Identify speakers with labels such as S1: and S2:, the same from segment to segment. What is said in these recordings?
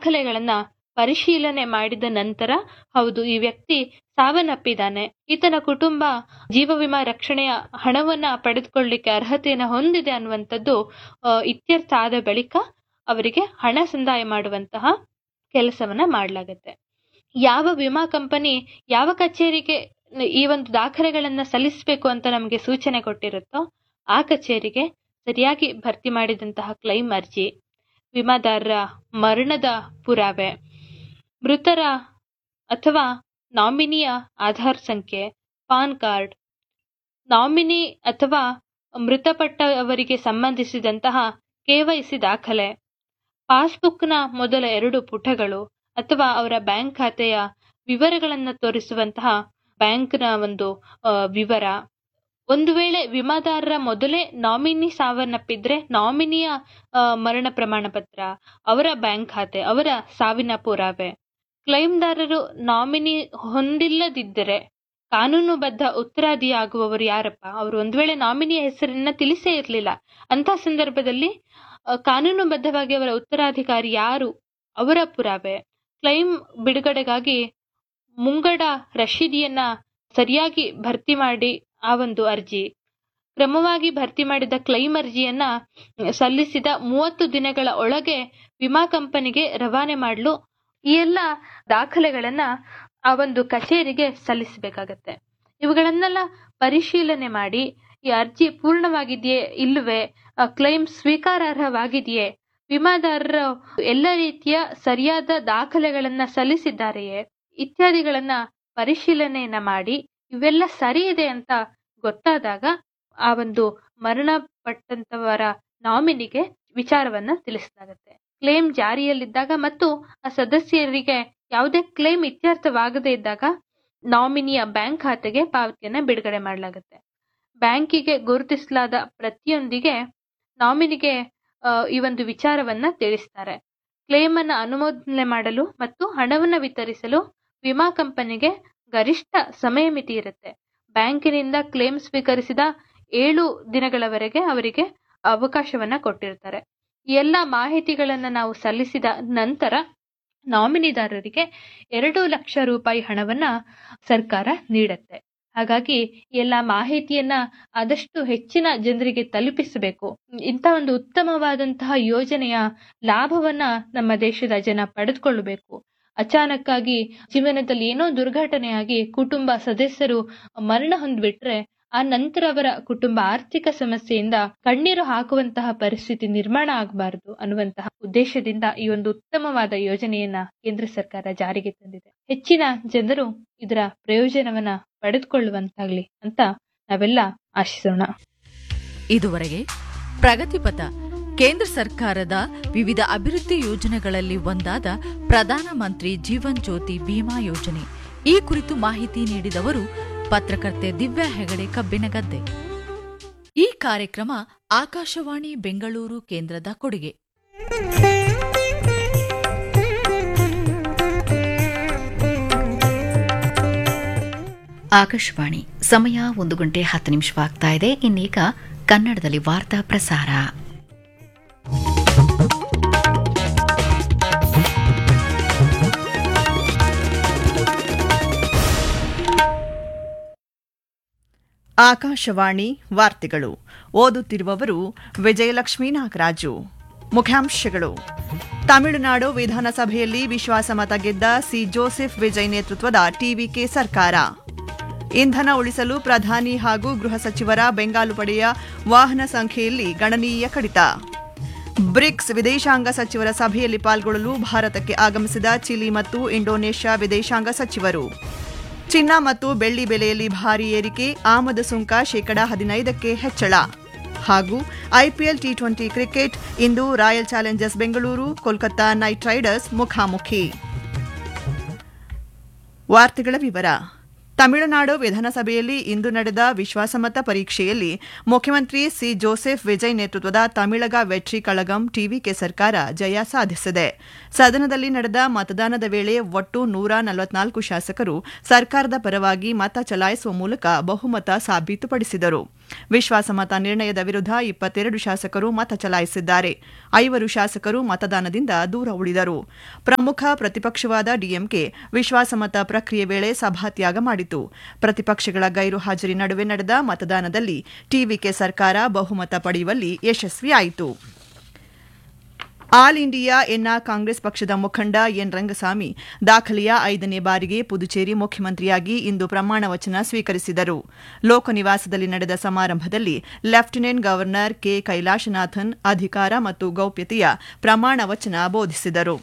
S1: ದಾಖಲೆಗಳನ್ನ ಪರಿಶೀಲನೆ ಮಾಡಿದ ನಂತರ ಹೌದು ಈ ವ್ಯಕ್ತಿ ಸಾವನ್ನಪ್ಪಿದ್ದಾನೆ ಈತನ ಕುಟುಂಬ ಜೀವ ವಿಮಾ ರಕ್ಷಣೆಯ ಹಣವನ್ನ ಪಡೆದುಕೊಳ್ಳಿಕ್ಕೆ ಅರ್ಹತೆಯನ್ನು ಹೊಂದಿದೆ ಅನ್ನುವಂಥದ್ದು ಆ, ಇತ್ಯರ್ಥ ಆದ ಬಳಿಕ ಅವರಿಗೆ ಹಣ ಸಂದಾಯ ಮಾಡುವಂತಹ ಕೆಲಸವನ್ನ ಮಾಡಲಾಗುತ್ತೆ ಯಾವ ವಿಮಾ ಕಂಪನಿ ಯಾವ ಕಚೇರಿಗೆ ಈ ಒಂದು ದಾಖಲೆಗಳನ್ನ ಸಲ್ಲಿಸಬೇಕು ಅಂತ ನಮಗೆ ಸೂಚನೆ ಕೊಟ್ಟಿರುತ್ತೋ ಆ ಕಚೇರಿಗೆ ಸರಿಯಾಗಿ ಭರ್ತಿ ಮಾಡಿದಂತಹ ಕ್ಲೈಮ್ ಅರ್ಜಿ ವಿಮಾದಾರರ ಮರಣದ ಪುರಾವೆ ಮೃತರ ಅಥವಾ ನಾಮಿನಿಯ ಆಧಾರ್ ಸಂಖ್ಯೆ ಪಾನ್ ಕಾರ್ಡ್ ನಾಮಿನಿ ಅಥವಾ ಮೃತಪಟ್ಟವರಿಗೆ ಸಂಬಂಧಿಸಿದಂತಹ ಕೆವೈಸಿ ದಾಖಲೆ ಪಾಸ್ಬುಕ್ನ ಮೊದಲ ಎರಡು ಪುಟಗಳು ಅಥವಾ ಅವರ ಬ್ಯಾಂಕ್ ಖಾತೆಯ ವಿವರಗಳನ್ನು ತೋರಿಸುವಂತಹ ಬ್ಯಾಂಕ್ನ ಒಂದು ಆ, ವಿವರ ಒಂದು ವೇಳೆ ವಿಮಾದಾರರ ಮೊದಲೇ ನಾಮಿನಿ ಸಾವನ್ನಪ್ಪಿದ್ರೆ ನಾಮಿನಿಯ ಆ, ಮರಣ ಪ್ರಮಾಣ ಪತ್ರ ಅವರ ಬ್ಯಾಂಕ್ ಖಾತೆ ಅವರ ಸಾವಿನ ಪುರಾವೆ ಕ್ಲೈಮ್ದಾರರು ನಾಮಿನಿ ಹೊಂದಿಲ್ಲದಿದ್ದರೆ ಕಾನೂನುಬದ್ಧ ಉತ್ತರಾದಿಯಾಗುವವರು ಯಾರಪ್ಪ ಅವರು ಒಂದು ವೇಳೆ ನಾಮಿನಿಯ ಹೆಸರನ್ನ ತಿಳಿಸೇ ಇರಲಿಲ್ಲ ಅಂತ ಸಂದರ್ಭದಲ್ಲಿ ಆ, ಕಾನೂನುಬದ್ಧವಾಗಿ ಅವರ ಉತ್ತರಾಧಿಕಾರಿ ಯಾರು ಅವರ ಪುರಾವೆ ಕ್ಲೈಮ್ ಬಿಡುಗಡೆಗಾಗಿ ಮುಂಗಡ ರಶೀದಿಯನ್ನ ಸರಿಯಾಗಿ ಭರ್ತಿ ಮಾಡಿ ಆ ಒಂದು ಅರ್ಜಿ ಕ್ರಮವಾಗಿ ಭರ್ತಿ ಮಾಡಿದ ಕ್ಲೈಮ್ ಅರ್ಜಿಯನ್ನ ಸಲ್ಲಿಸಿದ ಮೂವತ್ತು ದಿನಗಳ ಒಳಗೆ ವಿಮಾ ಕಂಪನಿಗೆ ರವಾನೆ ಮಾಡಲು ಈ ಎಲ್ಲ ದಾಖಲೆಗಳನ್ನ ಆ ಒಂದು ಕಚೇರಿಗೆ ಸಲ್ಲಿಸಬೇಕಾಗತ್ತೆ ಇವುಗಳನ್ನೆಲ್ಲ ಪರಿಶೀಲನೆ ಮಾಡಿ ಈ ಅರ್ಜಿ ಪೂರ್ಣವಾಗಿದೆಯೇ ಇಲ್ಲವೇ ಕ್ಲೈಮ್ ಸ್ವೀಕಾರಾರ್ಹವಾಗಿದೆಯೇ ವಿಮಾದಾರರು ಎಲ್ಲ ರೀತಿಯ ಸರಿಯಾದ ದಾಖಲೆಗಳನ್ನ ಸಲ್ಲಿಸಿದ್ದಾರೆಯೇ ಇತ್ಯಾದಿಗಳನ್ನ ಪರಿಶೀಲನೆಯನ್ನ ಮಾಡಿ ಇವೆಲ್ಲ ಸರಿ ಇದೆ ಅಂತ ಗೊತ್ತಾದಾಗ ಆ ಒಂದು ಮರಣ ಪಟ್ಟಂತವರ ನಾಮಿನಿಗೆ ವಿಚಾರವನ್ನ ತಿಳಿಸಲಾಗುತ್ತೆ ಕ್ಲೇಮ್ ಜಾರಿಯಲ್ಲಿದ್ದಾಗ ಮತ್ತು ಆ ಸದಸ್ಯರಿಗೆ ಯಾವುದೇ ಕ್ಲೇಮ್ ಇತ್ಯರ್ಥವಾಗದೇ ಇದ್ದಾಗ ನಾಮಿನಿಯ ಬ್ಯಾಂಕ್ ಖಾತೆಗೆ ಪಾವತಿಯನ್ನ ಬಿಡುಗಡೆ ಮಾಡಲಾಗುತ್ತೆ ಬ್ಯಾಂಕಿಗೆ ಗುರುತಿಸಲಾದ ಪ್ರತಿಯೊಂದಿಗೆ ನಾಮಿನಿಗೆ ಆ, ಈ ಒಂದು ವಿಚಾರವನ್ನ ತಿಳಿಸ್ತಾರೆ ಕ್ಲೇಮ್ ಅನ್ನ ಅನುಮೋದನೆ ಮಾಡಲು ಮತ್ತು ಹಣವನ್ನ ವಿತರಿಸಲು ವಿಮಾ ಕಂಪನಿಗೆ ಗರಿಷ್ಠ ಸಮಯ ಮಿತಿ ಇರುತ್ತೆ ಬ್ಯಾಂಕಿನಿಂದ ಕ್ಲೇಮ್ ಸ್ವೀಕರಿಸಿದ ಏಳು ದಿನಗಳವರೆಗೆ ಅವರಿಗೆ ಅವಕಾಶವನ್ನ ಕೊಟ್ಟಿರ್ತಾರೆ ಈ ಎಲ್ಲ ಮಾಹಿತಿಗಳನ್ನ ನಾವು ಸಲ್ಲಿಸಿದ ನಂತರ ನಾಮಿನಿದಾರರಿಗೆ ಎರಡು ಲಕ್ಷ ರೂಪಾಯಿ ಹಣವನ್ನ ಸರ್ಕಾರ ನೀಡುತ್ತೆ ಹಾಗಾಗಿ ಈ ಎಲ್ಲ ಮಾಹಿತಿಯನ್ನ ಆದಷ್ಟು ಹೆಚ್ಚಿನ ಜನರಿಗೆ ತಲುಪಿಸಬೇಕು ಇಂಥ ಒಂದು ಉತ್ತಮವಾದಂತಹ ಯೋಜನೆಯ ಲಾಭವನ್ನ ನಮ್ಮ ದೇಶದ ಜನ ಪಡೆದುಕೊಳ್ಳಬೇಕು ಅಚಾನಕ್ಕಾಗಿ ಜೀವನದಲ್ಲಿ ಏನೋ ದುರ್ಘಟನೆಯಾಗಿ ಕುಟುಂಬ ಸದಸ್ಯರು ಮರಣ ಹೊಂದ್ಬಿಟ್ರೆ ಆ ನಂತರ ಅವರ ಕುಟುಂಬ ಆರ್ಥಿಕ ಸಮಸ್ಯೆಯಿಂದ ಕಣ್ಣೀರು ಹಾಕುವಂತಹ ಪರಿಸ್ಥಿತಿ ನಿರ್ಮಾಣ ಆಗಬಾರದು ಅನ್ನುವಂತಹ ಉದ್ದೇಶದಿಂದ ಈ ಒಂದು ಉತ್ತಮವಾದ ಯೋಜನೆಯನ್ನ ಕೇಂದ್ರ ಸರ್ಕಾರ ಜಾರಿಗೆ ತಂದಿದೆ ಹೆಚ್ಚಿನ ಜನರು ಇದರ ಪ್ರಯೋಜನವನ್ನ ಪಡೆದುಕೊಳ್ಳುವಂತಾಗ್ಲಿ ಅಂತ ನಾವೆಲ್ಲ ಆಶಿಸೋಣ
S2: ಇದುವರೆಗೆ ಪ್ರಗತಿಪಥ ಕೇಂದ್ರ ಸರ್ಕಾರದ ವಿವಿಧ ಅಭಿವೃದ್ಧಿ ಯೋಜನೆಗಳಲ್ಲಿ ಒಂದಾದ ಪ್ರಧಾನಮಂತ್ರಿ ಜೀವನ್ ಜ್ಯೋತಿ ಬಿಮಾ ಯೋಜನೆ ಈ ಕುರಿತು ಮಾಹಿತಿ ನೀಡಿದವರು ಪತ್ರಕರ್ತೆ ದಿವ್ಯಾ ಹೆಗಡೆ ಕಬ್ಬಿನಗದ್ದೆ ಈ ಕಾರ್ಯಕ್ರಮ ಆಕಾಶವಾಣಿ ಬೆಂಗಳೂರು ಕೇಂದ್ರದ ಕೊಡುಗೆ
S3: ಆಕಾಶವಾಣಿ ಸಮಯ ಒಂದು ಗಂಟೆ ಹತ್ತು ನಿಮಿಷವಾಗ್ತಾ ಇದೆ ಇನ್ನೀಗ ಕನ್ನಡದಲ್ಲಿ ವಾರ್ತಾ ಪ್ರಸಾರ
S4: ಆಕಾಶವಾಣಿ ವಾರ್ತೆಗಳು ಓದುತ್ತಿರುವವರು ವಿಜಯಲಕ್ಷ್ಮೀ ನಾಗರಾಜು ಮುಖ್ಯಾಂಶಗಳು ತಮಿಳುನಾಡು ವಿಧಾನಸಭೆಯಲ್ಲಿ ವಿಶ್ವಾಸಮತ ಗೆದ್ದ ಸಿ ಜೋಸೆಫ್ ವಿಜಯ್ ನೇತೃತ್ವದ ಟಿವಿಕೆ ಸರ್ಕಾರ ಇಂಧನ ಉಳಿಸಲು ಪ್ರಧಾನಿ ಹಾಗೂ ಗೃಹ ಸಚಿವರ ಬೆಂಗಾಲು ಪಡೆಯ ವಾಹನ ಸಂಖ್ಯೆಯಲ್ಲಿ ಗಣನೀಯ ಕಡಿತ ಬ್ರಿಕ್ಸ್ ವಿದೇಶಾಂಗ ಸಚಿವರ ಸಭೆಯಲ್ಲಿ ಪಾಲ್ಗೊಳ್ಳಲು ಭಾರತಕ್ಕೆ ಆಗಮಿಸಿದ ಚಿಲಿ ಮತ್ತು ಇಂಡೋನೇಷ್ಯಾ ವಿದೇಶಾಂಗ ಸಚಿವರು ಚಿನ್ನ ಮತ್ತು ಬೆಳ್ಳಿ ಬೆಲೆಯಲ್ಲಿ ಭಾರಿ ಏರಿಕೆ ಆಮದು ಸುಂಕ ಶೇಕಡಾ ಹದಿನೈದಕ್ಕೆ ಹೆಚ್ಚಳ ಹಾಗೂ ಐಪಿಎಲ್ ಟಿ ಟ್ವೆಂಟಿ ಕ್ರಿಕೆಟ್ ಇಂದು royal challengers Bengaluru Kolkata knight riders ಮುಖಾಮುಖಿ ವಾರ್ತೆಗಳ ವಿವರ ತಮಿಳುನಾಡು ವಿಧಾನಸಭೆಯಲ್ಲಿ ಇಂದು ನಡೆದ ವಿಶ್ವಾಸಮತ ಪರೀಕ್ಷೆಯಲ್ಲಿ ಮುಖ್ಯಮಂತ್ರಿ ಸಿ ಜೋಸೆಫ್ ವಿಜಯ್ ನೇತೃತ್ವದ ತಮಿಳಗ ವೆಟ್ರಿ ಕಳಗಂ ಟಿವಿಕೆ ಸರ್ಕಾರ ಜಯ ಸಾಧಿಸಿದೆ ಸದನದಲ್ಲಿ ನಡೆದ ಮತದಾನದ ವೇಳೆ ಒಟ್ಟು ನೂರ ನಲವತ್ನಾಲ್ಕು ಶಾಸಕರು ಸರ್ಕಾರದ ಪರವಾಗಿ ಮತ ಚಲಾಯಿಸುವ ಮೂಲಕ ಬಹುಮತ ಸಾಬೀತುಪಡಿಸಿದರು ವಿಶ್ವಾಸಮತ ನಿರ್ಣಯದ ವಿರುದ್ಧ ಇಪ್ಪತ್ತೆರಡು ಶಾಸಕರು ಮತ ಚಲಾಯಿಸಿದ್ದಾರೆ ಐವರು ಶಾಸಕರು ಮತದಾನದಿಂದ ದೂರ ಉಳಿದರು ಪ್ರಮುಖ ಪ್ರತಿಪಕ್ಷವಾದ ಡಿಎಂಕೆ ವಿಶ್ವಾಸಮತ ಪ್ರಕ್ರಿಯೆ ವೇಳೆ ಸಭಾತ್ಯಾಗ ಮಾಡಿತು ಪ್ರತಿಪಕ್ಷಗಳ ಗೈರು ಹಾಜರಿ ನಡುವೆ ನಡೆದ ಮತದಾನದಲ್ಲಿ ಟಿವಿಕೆ ಸರ್ಕಾರ ಬಹುಮತ ಪಡೆಯುವಲ್ಲಿ ಯಶಸ್ವಿಯಾಯಿತು ಆಲ್ ಇಂಡಿಯಾ ಎನ್ಆರ್ ಕಾಂಗ್ರೆಸ್ ಪಕ್ಷದ ಮುಖಂಡ ಎನ್ ರಂಗಸ್ವಾಮಿ ದಾಖಲೆಯ ಐದನೇ ಬಾರಿಗೆ ಪುದುಚೇರಿ ಮುಖ್ಯಮಂತ್ರಿಯಾಗಿ ಇಂದು ಪ್ರಮಾಣ ವಚನ ಸ್ವೀಕರಿಸಿದರು ಲೋಕನಿವಾಸದಲ್ಲಿ ನಡೆದ ಸಮಾರಂಭದಲ್ಲಿ ಲೆಫ್ಟಿನೆಂಟ್ ಗವರ್ನರ್ ಕೆ ಕೈಲಾಶನಾಥನ್ ಅಧಿಕಾರ ಮತ್ತು ಗೌಪ್ಯತೆಯ ಪ್ರಮಾಣ ವಚನ ಬೋಧಿಸಿದರು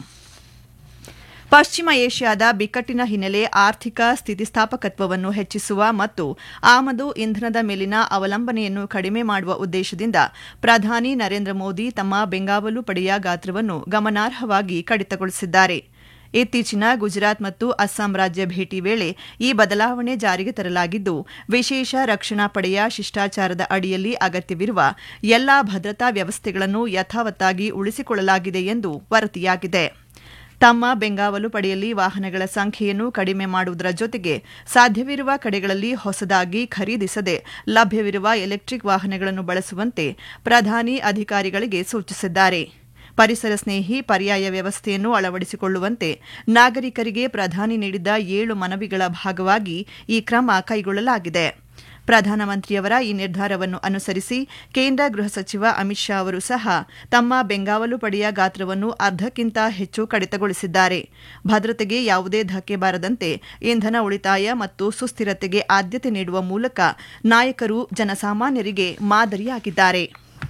S4: ಪಶ್ಚಿಮ ಏಷ್ಯಾದ ಬಿಕ್ಕಟ್ಟಿನ ಹಿನ್ನೆಲೆ ಆರ್ಥಿಕ ಸ್ಥಿತಿಸ್ಥಾಪಕತ್ವವನ್ನು ಹೆಚ್ಚಿಸುವ ಮತ್ತು ಆಮದು ಇಂಧನದ ಮೇಲಿನ ಅವಲಂಬನೆಯನ್ನು ಕಡಿಮೆ ಮಾಡುವ ಉದ್ದೇಶದಿಂದ ಪ್ರಧಾನಿ ನರೇಂದ್ರ ಮೋದಿ ತಮ್ಮ ಬೆಂಗಾವಲು ಪಡೆಯ ಗಾತ್ರವನ್ನು ಗಮನಾರ್ಹವಾಗಿ ಕಡಿತಗೊಳಿಸಿದ್ದಾರೆ ಇತ್ತೀಚಿನ ಗುಜರಾತ್ ಮತ್ತು ಅಸ್ಸಾಂ ರಾಜ್ಯ ಭೇಟಿ ವೇಳೆ ಈ ಬದಲಾವಣೆ ಜಾರಿಗೆ ತರಲಾಗಿದ್ದು ವಿಶೇಷ ರಕ್ಷಣಾ ಪಡೆಯ ಶಿಷ್ಟಾಚಾರದ ಅಡಿಯಲ್ಲಿ ಅಗತ್ಯವಿರುವ ಎಲ್ಲಾ ಭದ್ರತಾ ವ್ಯವಸ್ಥೆಗಳನ್ನು ಯಥಾವತ್ತಾಗಿ ಉಳಿಸಿಕೊಳ್ಳಲಾಗಿದೆ ಎಂದು ವರದಿಯಾಗಿದೆ ತಮ್ಮ ಬೆಂಗಾವಲು ಪಡೆಯಲ್ಲಿ ವಾಹನಗಳ ಸಂಖ್ಯೆಯನ್ನು ಕಡಿಮೆ ಮಾಡುವುದರ ಜೊತೆಗೆ ಸಾಧ್ಯವಿರುವ ಕಡೆಗಳಲ್ಲಿ ಹೊಸದಾಗಿ ಖರೀದಿಸದೆ ಲಭ್ಯವಿರುವ ಎಲೆಕ್ಟ್ರಿಕ್ ವಾಹನಗಳನ್ನು ಬಳಸುವಂತೆ ಪ್ರಧಾನಿ ಅಧಿಕಾರಿಗಳಿಗೆ ಸೂಚಿಸಿದ್ದಾರೆ ಪರಿಸರ ಸ್ನೇಹಿ ಪರ್ಯಾಯ ವ್ಯವಸ್ಥೆಯನ್ನು ಅಳವಡಿಸಿಕೊಳ್ಳುವಂತೆ ನಾಗರಿಕರಿಗೆ ಪ್ರಧಾನಿ ನೀಡಿದ್ದ ಏಳು ಮನವಿಗಳ ಭಾಗವಾಗಿ ಈ ಕ್ರಮ ಕೈಗೊಳ್ಳಲಾಗಿದೆ ಪ್ರಧಾನಮಂತ್ರಿಯವರ ಈ ನಿರ್ಧಾರವನ್ನು ಅನುಸರಿಸಿ ಕೇಂದ್ರ ಗೃಹ ಸಚಿವ ಅಮಿತ್ ಶಾ ಅವರು ಸಹ ತಮ್ಮ ಬೆಂಗಾವಲು ಪಡೆಯ ಗಾತ್ರವನ್ನು ಅರ್ಧಕ್ಕಿಂತ ಹೆಚ್ಚು ಕಡಿತಗೊಳಿಸಿದ್ದಾರೆ ಭದ್ರತೆಗೆ ಯಾವುದೇ ಧಕ್ಕೆ ಬಾರದಂತೆ ಇಂಧನ ಉಳಿತಾಯ ಮತ್ತು ಸುಸ್ಥಿರತೆಗೆ ಆದ್ಯತೆ ನೀಡುವ ಮೂಲಕ ನಾಯಕರು ಜನಸಾಮಾನ್ಯರಿಗೆ ಮಾದರಿಯಾಗಿದ್ದಾರೆ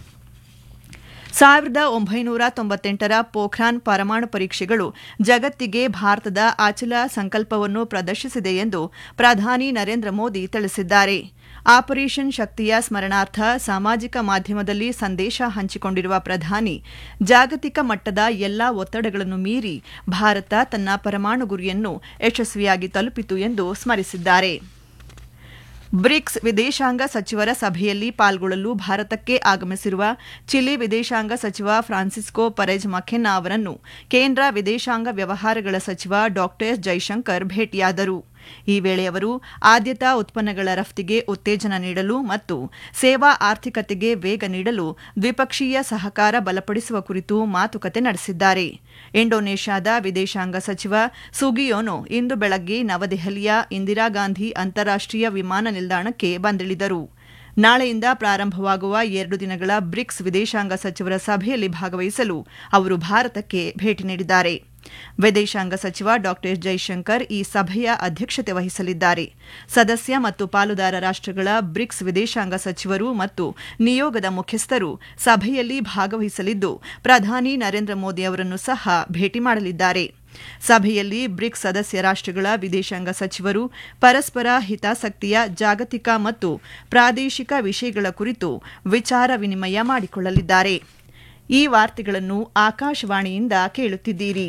S4: ಸಾವಿರದ ಒಂಬೈನೂರ ತೊಂಬತ್ತೆಂಟರ ಪೋಖ್ರಾನ್ ಪರಮಾಣು ಪರೀಕ್ಷೆಗಳು ಜಗತ್ತಿಗೆ ಭಾರತದ ಅಚಲ ಸಂಕಲ್ಪವನ್ನು ಪ್ರದರ್ಶಿಸಿದೆ ಎಂದು ಪ್ರಧಾನಿ ನರೇಂದ್ರ ಮೋದಿ ತಿಳಿಸಿದ್ದಾರೆ ಆಪರೇಷನ್ ಶಕ್ತಿಯ ಸ್ಮರಣಾರ್ಥ ಸಾಮಾಜಿಕ ಮಾಧ್ಯಮದಲ್ಲಿ ಸಂದೇಶ ಹಂಚಿಕೊಂಡಿರುವ ಪ್ರಧಾನಿ ಜಾಗತಿಕ ಮಟ್ಟದ ಎಲ್ಲಾ ಒತ್ತಡಗಳನ್ನು ಮೀರಿ ಭಾರತ ತನ್ನ ಪರಮಾಣು ಗುರಿಯನ್ನು ಯಶಸ್ವಿಯಾಗಿ ತಲುಪಿತು ಎಂದು ಸ್ಮರಿಸಿದ್ದಾರೆ ಬ್ರಿಕ್ಸ್ ವಿದೇಶಾಂಗ ಸಚಿವರ ಸಭೆಯಲ್ಲಿ ಪಾಲ್ಗೊಳ್ಳಲು ಭಾರತಕ್ಕೆ ಆಗಮಿಸಿರುವ ಚಿಲಿ ವಿದೇಶಾಂಗ ಸಚಿವ ಫ್ರಾನ್ಸಿಸ್ಕೋ ಪರೆಜ್ ಮಖೆನ್ನಾ ಅವರನ್ನು ಕೇಂದ್ರ ವಿದೇಶಾಂಗ ವ್ಯವಹಾರಗಳ ಸಚಿವ ಡಾ ಜೈಶಂಕರ್ ಭೇಟಿಯಾದರು ಈ ವೇಳೆ ಅವರು ಆದ್ಯತಾ ಉತ್ಪನ್ನಗಳ ರಫ್ತಿಗೆ ಉತ್ತೇಜನ ನೀಡಲು ಮತ್ತು ಸೇವಾ ಆರ್ಥಿಕತೆಗೆ ವೇಗ ನೀಡಲು ದ್ವಿಪಕ್ಷೀಯ ಸಹಕಾರ ಬಲಪಡಿಸುವ ಕುರಿತು ಮಾತುಕತೆ ನಡೆಸಿದ್ದಾರೆ ಇಂಡೋನೇಷ್ಯಾದ ವಿದೇಶಾಂಗ ಸಚಿವ ಸುಗಿಯೋನೋ ಇಂದು ಬೆಳಗ್ಗೆ ನವದೆಹಲಿಯ ಇಂದಿರಾ ಗಾಂಧಿ ಅಂತಾರಾಷ್ಟೀಯ ವಿಮಾನ ನಿಲ್ದಾಣಕ್ಕೆ ಬಂದಿಳಿದರು ನಾಳೆಯಿಂದ ಪ್ರಾರಂಭವಾಗುವ ಎರಡು ದಿನಗಳ ಬ್ರಿಕ್ಸ್ ವಿದೇಶಾಂಗ ಸಚಿವರ ಸಭೆಯಲ್ಲಿ ಭಾಗವಹಿಸಲು ಅವರು ಭಾರತಕ್ಕೆ ಭೇಟಿ ನೀಡಿದ್ದಾರೆ ವಿದೇಶಾಂಗ ಸಚಿವ ಡಾ ಜೈಶಂಕರ್ ಈ ಸಭೆಯ ಅಧ್ಯಕ್ಷತೆ ವಹಿಸಲಿದ್ದಾರೆ ಸದಸ್ಯ ಮತ್ತು ಪಾಲುದಾರ ರಾಷ್ಟಗಳ ಬ್ರಿಕ್ಸ್ ವಿದೇಶಾಂಗ ಸಚಿವರು ಮತ್ತು ನಿಯೋಗದ ಮುಖ್ಯಸ್ಥರು ಸಭೆಯಲ್ಲಿ ಭಾಗವಹಿಸಲಿದ್ದು ಪ್ರಧಾನಿ ನರೇಂದ್ರ ಮೋದಿ ಅವರನ್ನು ಸಹ ಭೇಟಿ ಮಾಡಲಿದ್ದಾರೆ ಸಭೆಯಲ್ಲಿ ಬ್ರಿಕ್ಸ್ ಸದಸ್ಯ ರಾಷ್ಟಗಳ ವಿದೇಶಾಂಗ ಸಚಿವರು ಪರಸ್ಪರ ಹಿತಾಸಕ್ತಿಯ ಜಾಗತಿಕ ಮತ್ತು ಪ್ರಾದೇಶಿಕ ವಿಷಯಗಳ ಕುರಿತು ವಿಚಾರ ವಿನಿಮಯ ಮಾಡಿಕೊಳ್ಳಲಿದ್ದಾರೆ ಈ ವಾರ್ತೆಗಳನ್ನು ಆಕಾಶವಾಣಿಯಿಂದ ಕೇಳುತ್ತಿದ್ದೀರಿ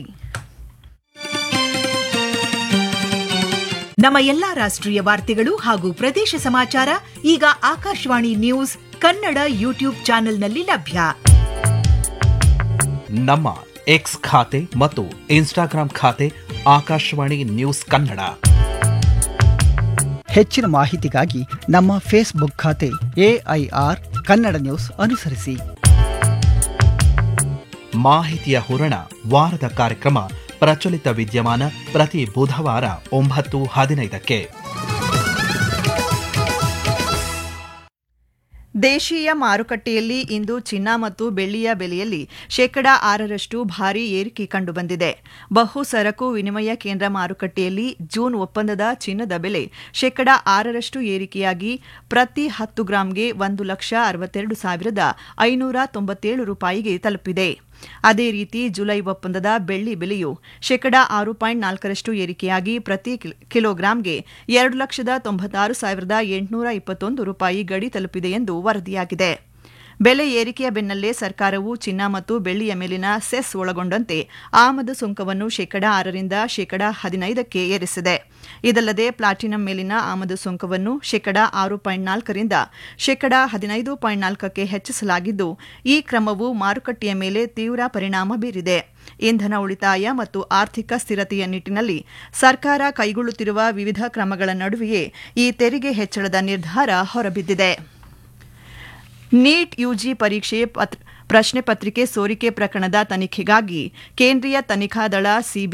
S5: ನಮ್ಮ ಎಲ್ಲಾ ರಾಷ್ಟ್ರೀಯ ವಾರ್ತೆಗಳು ಹಾಗೂ ಪ್ರದೇಶ ಸಮಾಚಾರ ಈಗ ಆಕಾಶವಾಣಿ ನ್ಯೂಸ್ ಕನ್ನಡ ಯೂಟ್ಯೂಬ್ ಚಾನೆಲ್ನಲ್ಲಿ ಲಭ್ಯ
S6: ನಮ್ಮ ಎಕ್ಸ್ ಖಾತೆ ಮತ್ತು ಇನ್ಸ್ಟಾಗ್ರಾಂ ಖಾತೆ ಆಕಾಶವಾಣಿ ನ್ಯೂಸ್ ಕನ್ನಡ
S7: ಹೆಚ್ಚಿನ ಮಾಹಿತಿಗಾಗಿ ನಮ್ಮ ಫೇಸ್ಬುಕ್ ಖಾತೆ ಎಐಆರ್ ಕನ್ನಡ ನ್ಯೂಸ್ ಅನುಸರಿಸಿ
S6: ಮಾಹಿತಿಯ ಹೂರಣ ವಾರದ ಕಾರ್ಯಕ್ರಮ ಪ್ರಚಲಿತ ವಿದ್ಯಮಾನ ಪ್ರತಿ ಬುಧವಾರ ಒಂಬತ್ತು ಹದಿನೈದಕ್ಕೆ
S4: ದೇಶೀಯ ಮಾರುಕಟ್ಟೆಯಲ್ಲಿ ಇಂದು ಚಿನ್ನ ಮತ್ತು ಬೆಳ್ಳಿಯ ಬೆಲೆಯಲ್ಲಿ ಶೇಕಡಾ ಆರರಷ್ಟು ಭಾರೀ ಏರಿಕೆ ಕಂಡುಬಂದಿದೆ ಬಹು ಸರಕು ವಿನಿಮಯ ಕೇಂದ್ರ ಮಾರುಕಟ್ಟೆಯಲ್ಲಿ ಜೂನ್ ಒಪ್ಪಂದದ ಚಿನ್ನದ ಬೆಲೆ ಶೇಕಡಾ ಆರರಷ್ಟು ಏರಿಕೆಯಾಗಿ ಪ್ರತಿ ಹತ್ತು ಗ್ರಾಂಗೆ ಒಂದು ಲಕ್ಷ ಅರವತ್ತೆರಡು ಸಾವಿರದ ಐನೂರ ತೊಂಬತ್ತೇಳು ರೂಪಾಯಿಗೆ ತಲುಪಿದೆ ಅದೇ ರೀತಿ ಜುಲೈ ಒಪ್ಪಂದದ ಬೆಳ್ಳಿ ಬೆಲೆಯು ಶೇಕಡಾ ಆರು ಪಾಯಿಂಟ್ ನಾಲ್ಕರಷ್ಟು ಏರಿಕೆಯಾಗಿ ಪ್ರತಿ ಕಿಲ್- ಕಿಲೋಗ್ರಾಂಗೆ ಎರಡು ಲಕ್ಷದ ತೊಂಬತ್ತಾರು ಸಾವಿರದ ಎಂಟುನೂರ ಇಪ್ಪತ್ತೊಂದು ರೂಪಾಯಿ ಗಡಿ ತಲುಪಿದೆ ಎಂದು ವರದಿಯಾಗಿದೆ ಬೆಲೆ ಏರಿಕೆಯ ಬೆನ್ನಲ್ಲೇ ಸರ್ಕಾರವು ಚಿನ್ನ ಮತ್ತು ಬೆಳ್ಳಿಯ ಮೇಲಿನ ಸೆಸ್ ಒಳಗೊಂಡಂತೆ ಆಮದು ಸುಂಕವನ್ನು ಶೇಕಡಾ ಆರರಿಂದ ಶೇಕಡಾ ಹದಿನೈದಕ್ಕೆ ಏರಿಸಿದೆ ಇದಲ್ಲದೆ ಪ್ಲಾಟಿನಂ ಮೇಲಿನ ಆಮದು ಸುಂಕವನ್ನು ಶೇಕಡಾ ಆರು ಪಾಯಿಂಟ್ ನಾಲ್ಕರಿಂದ ಶೇಕಡಾ ಹದಿನೈದು ಪಾಯಿಂಟ್ ನಾಲ್ಕಕ್ಕೆ ಹೆಚ್ಚಿಸಲಾಗಿದ್ದು ಈ ಕ್ರಮವು ಮಾರುಕಟ್ಟೆಯ ಮೇಲೆ ತೀವ್ರ ಪರಿಣಾಮ ಬೀರಿದೆ ಇಂಧನ ಉಳಿತಾಯ ಮತ್ತು ಆರ್ಥಿಕ ಸ್ಥಿರತೆಯ ನಿಟ್ಟಿನಲ್ಲಿ ಸರ್ಕಾರ ಕೈಗೊಳ್ಳುತ್ತಿರುವ ವಿವಿಧ ಕ್ರಮಗಳ ನಡುವೆಯೇ ಈ ತೆರಿಗೆ ಹೆಚ್ಚಳದ ನಿರ್ಧಾರ ಹೊರಬಿದ್ದಿದೆ ನೀಟ್ ಯುಜಿ ಪರೀಕ್ಷೆ ಪತ್- ಪ್ರಶ್ನೆ ಪತ್ರಿಕೆ ಸೋರಿಕೆ ಪ್ರಕರಣದ ತನಿಖೆಗಾಗಿ ಕೇಂದ್ರೀಯ ತನಿಖಾ ದಳ ಸಿಬಿ